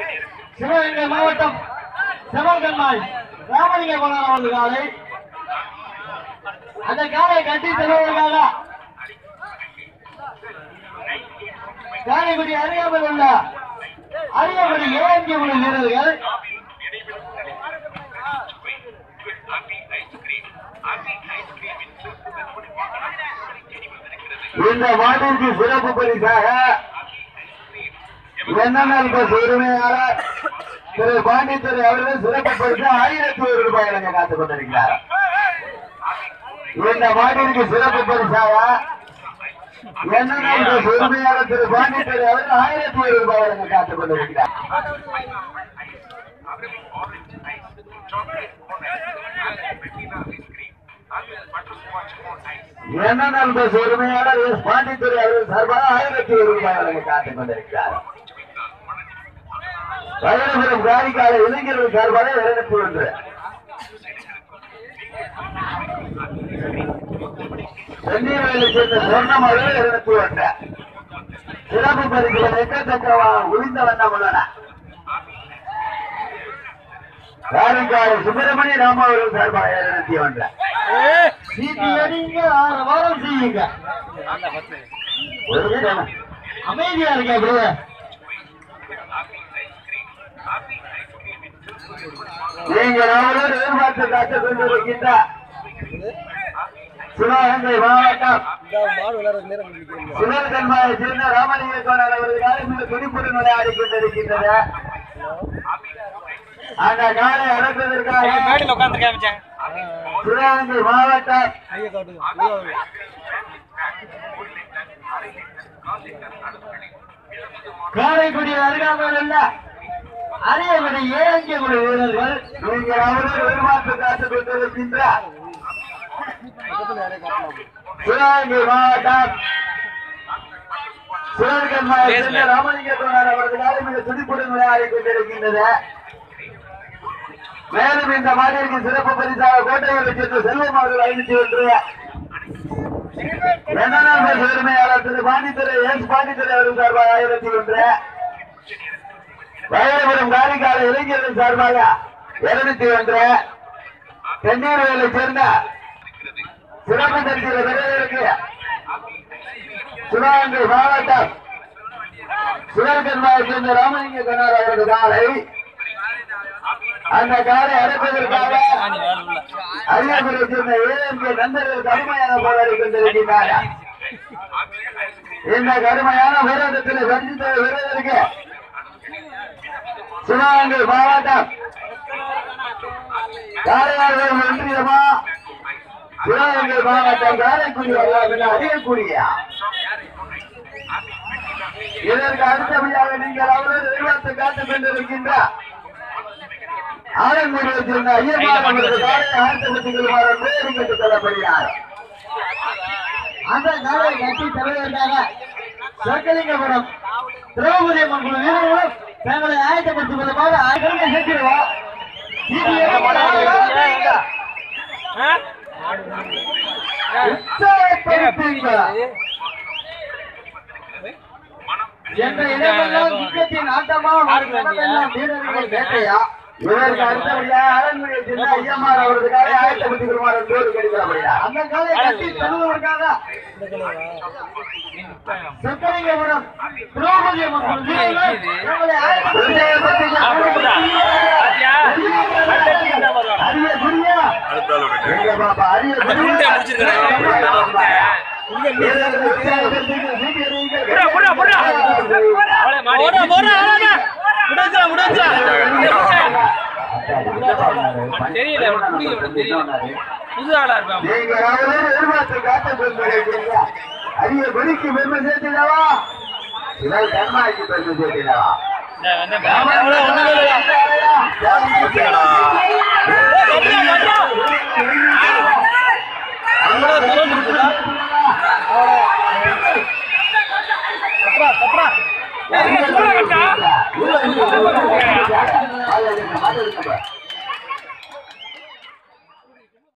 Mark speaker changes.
Speaker 1: சிவகங்கை மாவட்டம் செவல்கண்மாய் ராமலிங்க கோணார் அவர்கள் காலை அந்த காலை கட்டி செல்வதற்காக காரைக்குடி அருகாமல் உள்ள அரியக்குடி ஏஎம்கே உள்ள வீரர்கள் இந்த மாட்டிற்கு சிறப்பு பரிசாக என்என்எல் பஸ் உரிமையாளர் திரு பாண்டித்துறை அவர்கள் சிறப்பு பரிசு ஆயிரத்தி ஒரு ரூபாய் வழங்க காத்துக் கொண்டிருக்கிறார் இந்த மாட்டிற்கு சிறப்பு பரிசாக என்என்எல் பஸ் உரிமையாளர் திரு பாண்டித்துறை அவர்கள் ஆயிரத்தி ஒரு ரூபாய் வழங்க காத்துக் கொண்டிருக்கிறார் என்என்எல் பஸ் உரிமையாளர் எஸ் பாண்டித்துறை அவர்கள் சார்பாக ஆயிரத்தி ஒரு ரூபாய் வழங்க காத்துக் கொண்டிருக்கிறார் வயலபுரம் காரிக்கால இளைஞர்கள் சார்பாக இருநூத்தி ஒன்று சென்னையில் சேர்ந்த சொர்ணமகள் இருநூத்தி ஒன்று சிறப்பு பரிசுகள் எக்கச்சக்க உளிந்த வண்ணம் உள்ளன காரிக்கால சுப்பிரமணிய ராம அவர்கள் சார்பாக இருநூத்தி ஒன்று சீட்டி அடிங்க ஆறு வாரம் செய்யுங்க ஒரு நிமிஷம். அமைதியா இருக்க அப்படியே நீங்கள் அவரோடு எதிர்பார்த்து காத்துக் கொண்டிருக்கின்ற சிவகங்கை மாவட்டம் சிவகன்மாயை சேர்ந்த ராமலிங்க கோணர் அவர்களால் இந்த துடிப்புடன் விளையாடி கொண்டிருக்கின்றது அந்த காலை அடக்குவதற்காக
Speaker 2: மேடையில் உட்காந்துருக்கேன் மச்சான்
Speaker 1: சிவகங்கை மாவட்டம் காரைக்குடி அருகாமல் உள்ள அரியகுடி ஏஎங்கே குழு வீரர்கள் நீங்கள் அவரோடு எதிர்பார்த்து காத்துக் கொண்டிருக்கின்ற சிவகங்கை மாவட்டம் சிவகன்மாயை சேர்ந்த ராமலிங்க கோணர் அவர்களால் மிக துடிப்புடன் விளையாடி கொண்டிருக்கின்றது மேலும் இந்த மாநிலத்தின் சிறப்பு பரிசாக கோட்டையை சேர்ந்த செல்வம் அவர்கள் ஐநூத்தி ஒன்று இரண்டாம் பேர் உரிமையாளர் திரு பாண்டித்துறை எஸ் பாண்டித்துறை அவர்கள் சார்பாக ஆயிரத்தி ஒன்று வயலபுரம் காரிக்கால இளைஞர்கள் சார்பாக இருநூத்தி ஒன்று தென்னீர்வேலை சேர்ந்த சிறப்பு தரிசில வீரர்களுக்கு சிவகங்கை மாவட்டம் சிவகன்மாவை சேர்ந்த ராமலிங்க கண்ணார் அவரது காலை அந்த காலை அடைப்பதற்காக அரியபுரை சேர்ந்த ஏஎம்கே நண்பர்கள் கடுமையான போராடி கொண்டிருக்கின்றார்கள் இந்த கடுமையான போராட்டத்தில் சந்தித்த வீரருக்கு சிவகங்கை மாவட்டம் காரையாளர் ஒன்றியமா சிவகங்கை மாவட்டம் காரைக்குடி வல்லாமல் அறியக்கூடியா இதற்கு அடுத்தபடியாக நீங்கள் அவரோடு எதிர்பார்த்து காத்துக் கொண்டிருக்கின்ற ஆலங்குடியை சேர்ந்த ஐயப்பார் அவரது காலை ஆயிரத்தி கொள்ளுமாறு பேரு கேட்டுக் கொள்ளப்படுகிறார் அந்த காலை கட்டி தருவதற்காக சொர்க்கலிங்கபுரம் திரௌபதி அம்மன் குழு வீரர்களும் தங்களை ஆயத்தப்படுத்திக் கொள்ளுமாறு ஆயிரத்தி சேர்த்திடுவோம் என்ற இடமெல்லாம் கிரிக்கெட்டின் ஆட்டமா ஒரு இடமெல்லாம் வீரர்கள் வேட்டையா இதற்கு அடுத்தபடியாக அரண்மனையை சேர்ந்த ஐயம்மார் அவரது காலை ஆயத்தப்படுத்திக் கொள்ளுமாறு பேரு கேட்டுக்கொள்ளப்படுகிறார் அந்த காலை கட்டி தருவதற்காக சொக்கலிங்கபுரம் திரௌபதி அம்மன் குழு வீரர்கள் தங்களை ஆயத்தப்படுத்திக் அரிய குடியா எங்க பாப்பா அரிய
Speaker 2: குண்டை முடிச்சிருக்காரு. புடா, புடா. அவளே மாடி. தெரியல, அவனுக்கு புரியல, அவனுக்கு தெரியல. புது ஆளா இருப்பான்
Speaker 1: நீங்கள் அவரோடு எதிர்பார்த்து காத்துக் கொண்டிருக்கிறீர்களா? அரிய குடிக்கு பெருமை சேர்த்திடவா இதை கர்மாய்க்கு பெருமை சேர்த்திடவா
Speaker 2: ஏய், சூழ கட்டா.
Speaker 1: இல்ல, இல்ல, இல்ல.